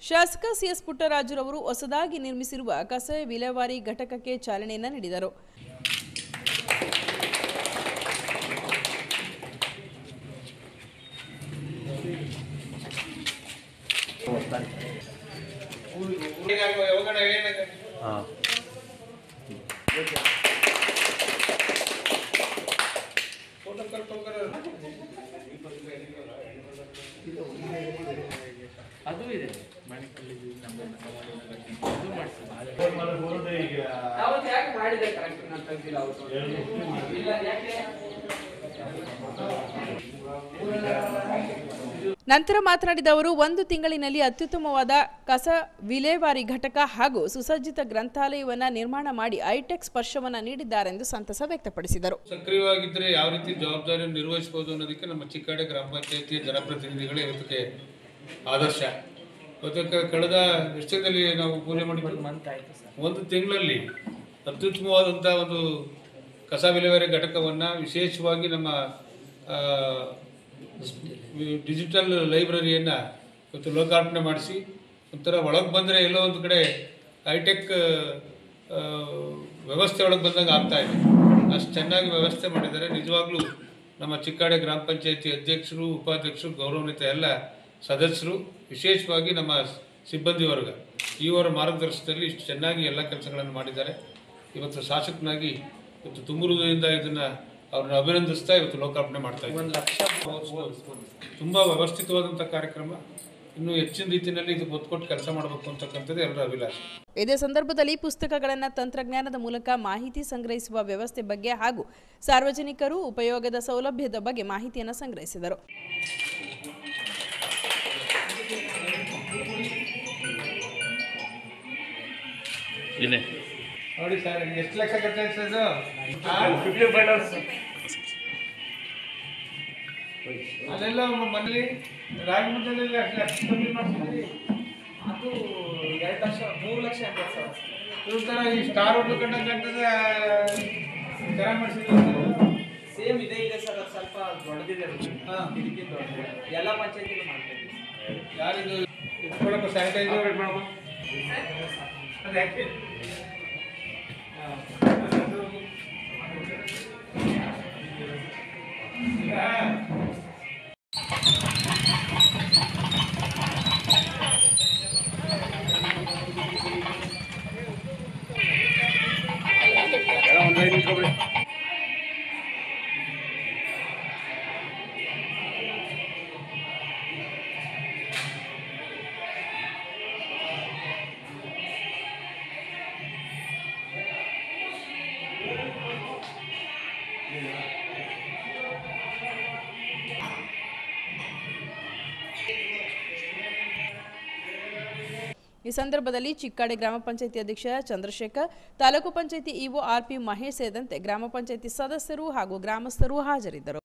ಶಾಸಕ ಸಿಎಸ್ ಪುಟ್ಟರಾಜುರವರು ಹೊಸದಾಗಿ ನಿರ್ಮಿಸಿರುವ ಕಸ ವಿಲೇವಾರಿ ಘಟಕಕ್ಕೆ ಚಾಲನೆಯನ್ನ ನೀಡಿದರು ಹಾಂ ಅದು ಇದೆ ಮಣಿಕಲ್ಲಿ ನಮ್ಮ ಅದು ಮಾಡ್ತೀವಿ ಅವತ್ತು ಯಾಕೆ ಮಾಡಿದೆ ಕರೆಕ್ಟ್ ನಾನು ತೆಗ್ದಿಲ್ಲ ಅವತ್ತು ಇಲ್ಲ ಯಾಕೆ ನಂತರ ಮಾತನಾಡಿದ ಅವರು ಒಂದು ತಿಂಗಳಿನಲ್ಲಿ ಅತ್ಯುತ್ತಮವಾದ ಕಸ ವಿಲೇವಾರಿ ಘಟಕ ಹಾಗೂ ಸುಸಜ್ಜಿತ ಗ್ರಂಥಾಲಯವನ್ನ ನಿರ್ಮಾಣ ಮಾಡಿ ಐಟೆಕ್ ಸ್ಪರ್ಶವನ್ನ ನೀಡಿದ್ದಾರೆಂದು ಸಂತಸ ವ್ಯಕ್ತಪಡಿಸಿದರು ಸಕ್ರಿಯವಾಗಿದ್ದರೆ ಯಾವ ರೀತಿ ಜವಾಬ್ದಾರಿಯನ್ನು ನಿರ್ವಹಿಸಬಹುದು ಅನ್ನೋದಕ್ಕೆ ನಮ್ಮ ಚಿಕ್ಕಾಡೆ ಗ್ರಾಮ ಪಂಚಾಯತಿಯ ಜನಪ್ರತಿನಿಧಿಗಳೇ ಇವತ್ತಿಗೆ ಆದರ್ಶ ಇವತ್ತು ಕಳೆದ ವಿಷಯದಲ್ಲಿ ನಾವು ಪೂಜೆ ಮಾಡಿದ್ದು ಮಂತ್ ಆಯ್ತು ಸರ್ ಒಂದು ತಿಂಗಳಲ್ಲಿ ಅತ್ಯುತ್ತಮವಾದಂಥ ಒಂದು ಕಸ ವಿಲೇವಾರಿ ಘಟಕವನ್ನು ವಿಶೇಷವಾಗಿ ನಮ್ಮ ಆ, ಡಿಜಿಟಲ್ ಲೈಬ್ರರಿಯನ್ನು ಇವತ್ತು ಲೋಕಾರ್ಪಣೆ ಮಾಡಿಸಿ ಒಂಥರ ಒಳಗೆ ಬಂದರೆ ಎಲ್ಲೋ ಒಂದು ಕಡೆ ಹೈಟೆಕ್ ಆ, ವ್ಯವಸ್ಥೆ ಒಳಗೆ ಬಂದಂಗೆ ಆಗ್ತಾ ಇದೆ ಅಷ್ಟು ಚೆನ್ನಾಗಿ ವ್ಯವಸ್ಥೆ ಮಾಡಿದ್ದಾರೆ ನಿಜವಾಗ್ಲೂ ನಮ್ಮ ಚಿಕ್ಕಾಡೆ ಗ್ರಾಮ ಪಂಚಾಯತಿ ಅಧ್ಯಕ್ಷರು ಉಪಾಧ್ಯಕ್ಷರು ಗೌರವಾನ್ವಿತ ಎಲ್ಲ ಸದಸ್ಯರು ವಿಶೇಷವಾಗಿ ನಮ್ಮ ಸಿಬ್ಬಂದಿ ವರ್ಗ ಇವರ ಮಾರ್ಗದರ್ಶನದಲ್ಲಿ ಇಷ್ಟು ಚೆನ್ನಾಗಿ ಎಲ್ಲ ಕೆಲಸಗಳನ್ನು ಮಾಡಿದ್ದಾರೆ ಇವತ್ತು ಶಾಸಕನಾಗಿ ಇವತ್ತು ತುಂಬುರುದಿಂದ ಇದನ್ನು ಅವ್ರನ್ನ ಅಭಿನಂದಿಸ್ತಾ ಇವತ್ತು ಲೋಕಾರ್ಪಣೆ ಮಾಡ್ತಾ ಇದ್ದಾರೆ ಒಂದು ಲಕ್ಷ ತುಂಬ ವ್ಯವಸ್ಥಿತವಾದಂಥ ಕಾರ್ಯಕ್ರಮ ಇನ್ನೂ ಹೆಚ್ಚಿನ ರೀತಿಯಲ್ಲಿ ಇದು ಒತ್ತು ಕೊಟ್ಟು ಕೆಲಸ ಮಾಡಬೇಕು ಅಂತಕ್ಕಂಥದ್ದು ಎಲ್ಲರ ಅಭಿಲಾಷೆ ಇದೇ ಸಂದರ್ಭದಲ್ಲಿ ಪುಸ್ತಕಗಳನ್ನು ತಂತ್ರಜ್ಞಾನದ ಮೂಲಕ ಮಾಹಿತಿ ಸಂಗ್ರಹಿಸುವ ವ್ಯವಸ್ಥೆ ಬಗ್ಗೆ ಹಾಗೂ ಸಾರ್ವಜನಿಕರು ಉಪಯೋಗದ ಸೌಲಭ್ಯದ ಬಗ್ಗೆ ಮಾಹಿತಿಯನ್ನು ಸಂಗ್ರಹಿಸಿದರು ಇದೆ ನೋಡಿ ಸರ್ ಎಷ್ಟು ಲಕ್ಷ ಖರ್ಚಾಯ್ತು ಫಿಫ್ಟಿ ಫೈವ್ ಅಲ್ಲೆಲ್ಲ ಮನೇಲಿ ರಾಗಿ ಮುದ್ದೆಲ್ಲ ಅಷ್ಟು ಲಕ್ಷ ಕಮ್ಮಿ ಮಾಡ್ತಿದ್ರಿ ಅದು ಎರಡು ಲಕ್ಷ ಮೂರು ಲಕ್ಷ ಎಂಬತ್ತು ಸಾವಿರ ಇವ್ರ ಥರ ಈ ಸ್ಟಾರ್ ಹೋಟ್ಲು ಕಂಡಂಗೆ ಕಾಣ್ತದೆ ಚೆನ್ನಾಗಿ ಮಾಡಿಸಿದ್ರು ಸೇಮ್ ಇದೆ ಇದೆ ಸರ್ ಅದು ಸ್ವಲ್ಪ ದೊಡ್ಡದಿದೆ ಹಾ. ಇದಕ್ಕೆ ದೊಡ್ಡದಿದೆ ಎಲ್ಲ ಪಂಚಾಯತಿಗೂ ಮಾಡ್ತಾ ಇದ್ದೀವಿ ಯಾರಿದು ಇಟ್ಕೊಳಕ್ಕೆ ಸ್ಯಾನಿಟೈಸರ್ ಅದು ಯಾಕೆ ಈ ಸಂದರ್ಭದಲ್ಲಿ ಚಿಕ್ಕಾಡೆ ಗ್ರಾಮ ಪಂಚಾಯತಿ ಅಧ್ಯಕ್ಷ ಚಂದ್ರಶೇಖರ್ ತಾಲೂಕು ಪಂಚಾಯತಿ ಇಒ ಆರ್ಪಿ ಮಹೇಶ್ ಸೇರಿದಂತೆ ಗ್ರಾಮ ಪಂಚಾಯತಿ ಸದಸ್ಯರು ಹಾಗೂ ಗ್ರಾಮಸ್ಥರು ಹಾಜರಿದ್ದರು